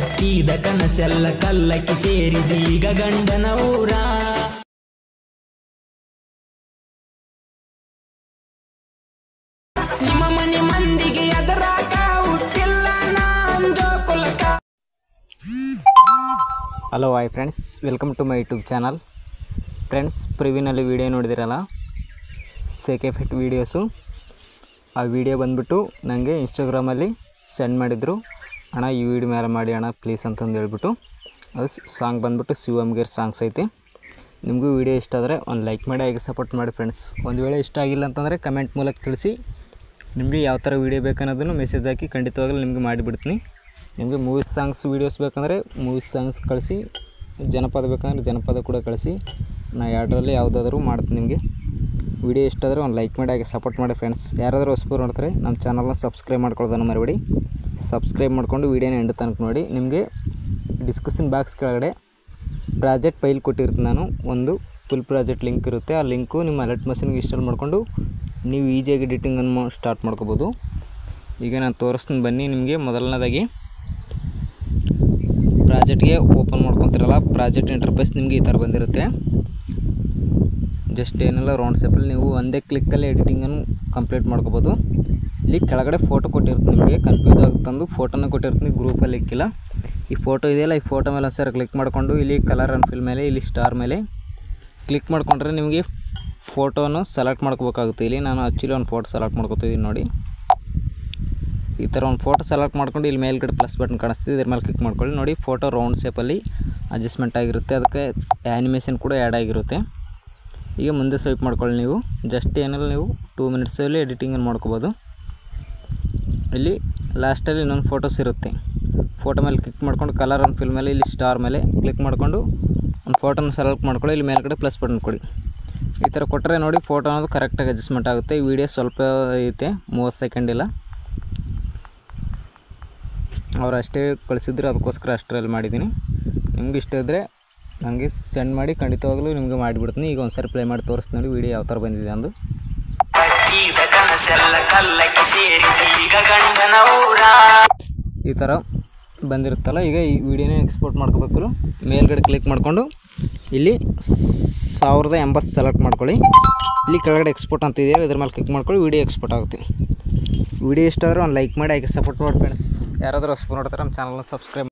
ಕಟ್ಟಿದ ಕನಸೆಲ್ಲ ಕಲ್ಲಕ್ಕೆ ಸೇರಿದೀಗ ಗಂಡನ ಊರ ನಿಮ್ಮ ಮನೆ ಮಂದಿಗೆ ಎದರಾಕ ಹುಟ್ಟಿಲ್ಲ ನಾಂದೋ ಕುಲಕ hello hi friends welcome to my YouTube channel friends ಪ್ರಿವಿನಲ್ಲಿ ವೀಡಿಯೋ ನೋಡಿದಿರಲ್ಲ ಸೇಕೆ ಫಿಟ್ ವೀಡಿಯೋಸು ಆ ವಿಡಿಯೋ ಬಂದುಬಿಟ್ಟು ನನಗೆ ಇನ್ಸ್ಟಾಗ್ರಾಮಲ್ಲಿ ಸೆಂಡ್ ಮಾಡಿದರು ಅಣ್ಣ ಈ ವಿಡಿಯೋ ಮೇಲೆ ಮಾಡಿ ಅಣ್ಣ ಪ್ಲೀಸ್ ಅಂತಂದು ಹೇಳ್ಬಿಟ್ಟು ಅದು ಸಾಂಗ್ ಬಂದುಬಿಟ್ಟು ಶಿವಮ್ ಗೇರ್ ಸಾಂಗ್ಸ್ ಐತಿ ನಿಮಗೂ ವಿಡಿಯೋ ಇಷ್ಟ ಆದರೆ ಒಂದು ಲೈಕ್ ಮಾಡಿ ಹಾಗೆ ಸಪೋರ್ಟ್ ಮಾಡಿ ಫ್ರೆಂಡ್ಸ್ ಒಂದು ವೇಳೆ ಇಷ್ಟ ಆಗಿಲ್ಲ ಅಂತಂದರೆ ಕಮೆಂಟ್ ಮೂಲಕ ತಿಳಿಸಿ ನಿಮಗೆ ಯಾವ ಥರ ವೀಡಿಯೋ ಬೇಕನ್ನೋದನ್ನು ಮೆಸೇಜ್ ಹಾಕಿ ಖಂಡಿತವಾಗಲೂ ನಿಮಗೆ ಮಾಡಿಬಿಡ್ತೀನಿ ನಿಮಗೆ ಮೂವೀಸ್ ಸಾಂಗ್ಸ್ ವೀಡಿಯೋಸ್ ಬೇಕಂದರೆ ಮೂವೀಸ್ ಸಾಂಗ್ಸ್ ಕಳಿಸಿ ಜನಪದ ಬೇಕಂದ್ರೆ ಜನಪದ ಕೂಡ ಕಳಿಸಿ ನಾ ಎರಡರಲ್ಲಿ ಯಾವುದಾದ್ರೂ ಮಾಡ್ತೀನಿ ನಿಮಗೆ ವಿಡಿಯೋ ಇಷ್ಟ ಆದರೆ ಒಂದು ಲೈಕ್ ಮಾಡಿ ಹಾಗೆ ಸಪೋರ್ಟ್ ಮಾಡಿ ಫ್ರೆಂಡ್ಸ್ ಯಾರಾದರೂ ಹೊಸಬರು ನೋಡ್ತಾರೆ ನಮ್ಮ ಚಾನಲ್ನ ಸಬ್ಸ್ಕ್ರೈಬ್ ಮಾಡ್ಕೊಳ್ಳೋದನ್ನು ಮರಿಬೇಡಿ ಸಬ್ಸ್ಕ್ರೈಬ್ ಮಾಡ್ಕೊಂಡು ವೀಡಿಯೋನ ಎಂಡ್ ತನಕ ನೋಡಿ ನಿಮಗೆ ಡಿಸ್ಕಷನ್ ಬಾಕ್ಸ್ ಕೆಳಗಡೆ ಪ್ರಾಜೆಕ್ಟ್ ಫೈಲ್ ಕೊಟ್ಟಿರ್ತೀನಿ ನಾನು ಒಂದು ಫುಲ್ ಪ್ರಾಜೆಕ್ಟ್ ಲಿಂಕ್ ಇರುತ್ತೆ ಆ ಲಿಂಕು ನಿಮ್ಮ ಅಲರ್ಟ್ ಮಷಿನ್ಗೆ ಇನ್ಸ್ಟಾಲ್ ಮಾಡಿಕೊಂಡು ನೀವು ಈಸಿಯಾಗಿ ಎಡಿಟಿಂಗನ್ನು ಸ್ಟಾರ್ಟ್ ಮಾಡ್ಕೋಬೋದು ಈಗ ನಾನು ತೋರಿಸ್ತೀನಿ ಬನ್ನಿ ನಿಮಗೆ ಮೊದಲನೇದಾಗಿ ಪ್ರಾಜೆಕ್ಟ್ಗೆ ಓಪನ್ ಮಾಡ್ಕೊತಿರಲ್ಲ ಪ್ರಾಜೆಕ್ಟ್ ಇಂಟರ್ಫೇಸ್ ನಿಮಗೆ ಈ ಥರ ಬಂದಿರುತ್ತೆ ಜಸ್ಟ್ ಏನೆಲ್ಲ ರೌಂಡ್ ಶೇಪಲ್ಲಿ ನೀವು ಒಂದೇ ಕ್ಲಿಕ್ಕಲ್ಲಿ ಎಡಿಟಿಂಗನ್ನು ಕಂಪ್ಲೀಟ್ ಮಾಡ್ಕೋಬೋದು ಇಲ್ಲಿ ಕೆಳಗಡೆ ಫೋಟೋ ಕೊಟ್ಟಿರ್ತೀನಿ ನಿಮಗೆ ಕನ್ಫ್ಯೂಸ್ ಆಗುತ್ತಂದು ಫೋಟೋನ ಕೊಟ್ಟಿರ್ತೀನಿ ಗ್ರೂಪಲ್ಲಿ ಇಕ್ಕಿಲ್ಲ ಈ ಫೋಟೋ ಇದೆಯಲ್ಲ ಈ ಫೋಟೋ ಮೇಲೆ ಸರ್ ಕ್ಲಿಕ್ ಮಾಡಿಕೊಂಡು ಇಲ್ಲಿ ಕಲರ್ ಆ್ಯಂಡ್ ಫಿಲ್ ಮೇಲೆ ಇಲ್ಲಿ ಸ್ಟಾರ್ ಮೇಲೆ ಕ್ಲಿಕ್ ಮಾಡಿಕೊಂಡ್ರೆ ನಿಮಗೆ ಫೋಟೋನು ಸೆಲೆಕ್ಟ್ ಮಾಡ್ಕೋಬೇಕಾಗುತ್ತೆ ಇಲ್ಲಿ ನಾನು ಆ್ಯಕ್ಚುಲಿ ಒಂದು ಫೋಟೋ ಸೆಲೆಕ್ಟ್ ಮಾಡ್ಕೊತಿದ್ದೀನಿ ನೋಡಿ ಈ ಥರ ಒಂದು ಫೋಟೋ ಸೆಲೆಕ್ಟ್ ಮಾಡ್ಕೊಂಡು ಇಲ್ಲಿ ಮೇಲ್ಗಡೆ ಪ್ಲಸ್ ಬಟನ್ ಕಾಣಿಸ್ತಿದೆ ಇದ್ರ ಮೇಲೆ ಕ್ಲಿಕ್ ಮಾಡ್ಕೊಳ್ಳಿ ನೋಡಿ ಫೋಟೋ ರೌಂಡ್ ಶೇಪಲ್ಲಿ ಅಡ್ಜಸ್ಟ್ಮೆಂಟ್ ಆಗಿರುತ್ತೆ ಅದಕ್ಕೆ ಆ್ಯನಿಮೇಷನ್ ಕೂಡ ಆ್ಯಡ್ ಆಗಿರುತ್ತೆ ಈಗ ಮುಂದೆ ಸ್ವೈಪ್ ಮಾಡ್ಕೊಳ್ಳಿ ನೀವು ಜಸ್ಟ್ ಏನೆಲ್ಲ ನೀವು ಟೂ ಮಿನಿಟ್ಸಲ್ಲಿ ಎಡಿಟಿಂಗನ್ನು ಮಾಡ್ಕೋಬೋದು ಇಲ್ಲಿ ಲಾಸ್ಟಲ್ಲಿ ಇನ್ನೊಂದು ಫೋಟೋಸ್ ಇರುತ್ತೆ ಫೋಟೋ ಮೇಲೆ ಕ್ಲಿಕ್ ಮಾಡ್ಕೊಂಡು ಕಲರ್ ಆನ್ ಫಿಲ್ ಮೇಲೆ ಇಲ್ಲಿ ಸ್ಟಾರ್ ಮೇಲೆ ಕ್ಲಿಕ್ ಮಾಡಿಕೊಂಡು ಒಂದು ಫೋಟೋನ ಸೆಲೆಕ್ಟ್ ಮಾಡ್ಕೊಳ್ಳಿ ಇಲ್ಲಿ ಮೇಲ್ಗಡೆ ಪ್ಲಸ್ ಬಟನ್ ಕೊಡಿ ಈ ಥರ ಕೊಟ್ಟರೆ ನೋಡಿ ಫೋಟೋ ಅನ್ನೋದು ಕರೆಕ್ಟಾಗಿ ಅಡ್ಜಸ್ಟ್ಮೆಂಟ್ ಆಗುತ್ತೆ ಈ ವಿಡಿಯೋ ಸ್ವಲ್ಪ ಐತೆ ಮೂವತ್ತು ಸೆಕೆಂಡ್ ಇಲ್ಲ ಅವ್ರು ಅಷ್ಟೇ ಕಳಿಸಿದ್ರು ಅದಕ್ಕೋಸ್ಕರ ಅಷ್ಟರಲ್ಲಿ ಮಾಡಿದ್ದೀನಿ ನಿಮ್ಗೆ ಇಷ್ಟ ಇದ್ದರೆ ನನಗೆ ಸೆಂಡ್ ಮಾಡಿ ಖಂಡಿತವಾಗಲೂ ನಿಮಗೆ ಮಾಡಿಬಿಡ್ತೀನಿ ಈಗ ಒಂದು ಸರಿ ಪ್ಲೇ ಮಾಡಿ ತೋರಿಸ್ತೀನಿ ನೋಡಿ ವಿಡಿಯೋ ಯಾವ ಥರ ಬಂದಿದೆ ಅಂದು ಕಟ್ಟಿದ ಕನಸೆಲ್ಲ ಕಲ್ಲಕ್ಕೆ ಸೇರಿದೀಗ ಗಂಡನ ಊರ ಈ ಥರ ಬಂದಿರುತ್ತಲ್ಲ ಈಗ ಈ ವಿಡಿಯೋನೇ ಎಕ್ಸ್ಪೋರ್ಟ್ ಮಾಡ್ಕೋಬೇಕು ಮೇಲ್ಗಡೆ ಕ್ಲಿಕ್ ಮಾಡಿಕೊಂಡು ಇಲ್ಲಿ ಸಾವಿರದ ಎಂಬತ್ತು ಸೆಲೆಕ್ಟ್ ಮಾಡ್ಕೊಳ್ಳಿ ಇಲ್ಲಿ ಕೆಳಗಡೆ ಎಕ್ಸ್ಪೋರ್ಟ್ ಅಂತ ಇದೆಯಲ್ಲ ಇದ್ರ ಮೇಲೆ ಕ್ಲಿಕ್ ಮಾಡ್ಕೊಳ್ಳಿ ವಿಡಿಯೋ ಎಕ್ಸ್ಪೋರ್ಟ್ ಆಗುತ್ತೆ ವಿಡಿಯೋ ಇಷ್ಟ ಆದರೆ ಒಂದು ಲೈಕ್ ಮಾಡಿ ಹಾಗೆ ಸಪೋರ್ಟ್ ಮಾಡಿ ಫ್ರೆಂಡ್ಸ್ ಯಾರಾದರೂ ಹೊಸಬರು ನೋಡ್ತಾರೆ ನಮ್ಮ ಚಾನಲ್ನ ಸಬ್ಸ್ಕ್ರೈಬ್